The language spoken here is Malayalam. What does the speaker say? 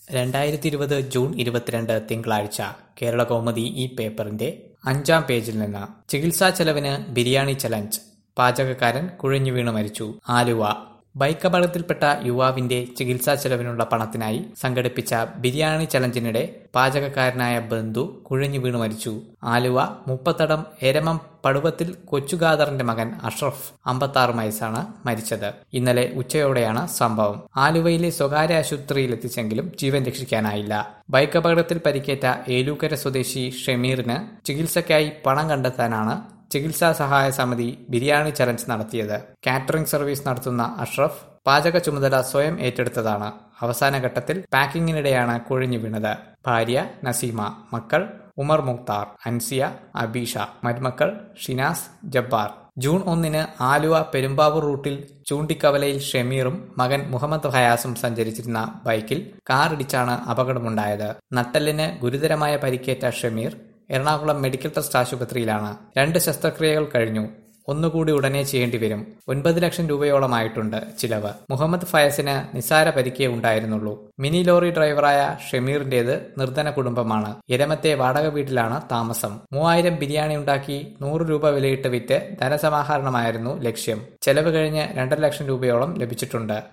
രണ്ടായിരത്തി ഇരുപത് ജൂൺ ഇരുപത്തിരണ്ട് തിങ്കളാഴ്ച കേരള കൗമുദി ഈ പേപ്പറിന്റെ അഞ്ചാം പേജിൽ നിന്ന് ചികിത്സാ ചെലവിന് ബിരിയാണി ചലഞ്ച് പാചകക്കാരൻ കുഴഞ്ഞു വീണ് മരിച്ചു ആലുവ ബൈക്ക് അപകടത്തിൽപ്പെട്ട യുവാവിന്റെ ചികിത്സാ ചെലവിനുള്ള പണത്തിനായി സംഘടിപ്പിച്ച ബിരിയാണി ചലഞ്ചിനിടെ പാചകക്കാരനായ ബന്ധു കുഴഞ്ഞു വീണ് മരിച്ചു ആലുവ മുപ്പത്തടം എരമം പടുവത്തിൽ കൊച്ചുഗാദറിന്റെ മകൻ അഷ്റഫ് അമ്പത്താറ് വയസ്സാണ് മരിച്ചത് ഇന്നലെ ഉച്ചയോടെയാണ് സംഭവം ആലുവയിലെ സ്വകാര്യ ആശുപത്രിയിൽ എത്തിച്ചെങ്കിലും ജീവൻ രക്ഷിക്കാനായില്ല ബൈക്ക് അപകടത്തിൽ പരിക്കേറ്റ ഏലൂക്കര സ്വദേശി ഷമീറിന് ചികിത്സയ്ക്കായി പണം കണ്ടെത്താനാണ് ചികിത്സാ സഹായ സമിതി ബിരിയാണി ചലഞ്ച് നടത്തിയത് കാറ്ററിംഗ് സർവീസ് നടത്തുന്ന അഷ്റഫ് പാചക ചുമതല സ്വയം ഏറ്റെടുത്തതാണ് അവസാന ഘട്ടത്തിൽ പാക്കിങ്ങിനിടെയാണ് കുഴഞ്ഞു വീണത് ഭാര്യ നസീമ മക്കൾ ഉമർ മുക്താർ അൻസിയ അബീഷ മരുമക്കൾ ഷിനാസ് ജബ്ബാർ ജൂൺ ഒന്നിന് ആലുവ പെരുമ്പാവൂർ റൂട്ടിൽ ചൂണ്ടിക്കവലയിൽ ഷമീറും മകൻ മുഹമ്മദ് ഹയാസും സഞ്ചരിച്ചിരുന്ന ബൈക്കിൽ കാറിടിച്ചാണ് അപകടമുണ്ടായത് നട്ടലിന് ഗുരുതരമായ പരിക്കേറ്റ ഷമീർ എറണാകുളം മെഡിക്കൽ ട്രസ്റ്റ് ആശുപത്രിയിലാണ് രണ്ട് ശസ്ത്രക്രിയകൾ കഴിഞ്ഞു ഒന്നുകൂടി ഉടനെ ചെയ്യേണ്ടി വരും ഒൻപത് ലക്ഷം രൂപയോളമായിട്ടുണ്ട് ചിലവ് മുഹമ്മദ് ഫയസിന് നിസാര പരിക്കേ ഉണ്ടായിരുന്നുള്ളൂ മിനി ലോറി ഡ്രൈവറായ ഷമീറിന്റേത് നിർധന കുടുംബമാണ് എരമത്തെ വാടക വീട്ടിലാണ് താമസം മൂവായിരം ബിരിയാണി ഉണ്ടാക്കി നൂറ് രൂപ വിലയിട്ട് വിറ്റ് ധനസമാഹരണമായിരുന്നു ലക്ഷ്യം ചെലവ് കഴിഞ്ഞ് രണ്ടര ലക്ഷം രൂപയോളം ലഭിച്ചിട്ടുണ്ട്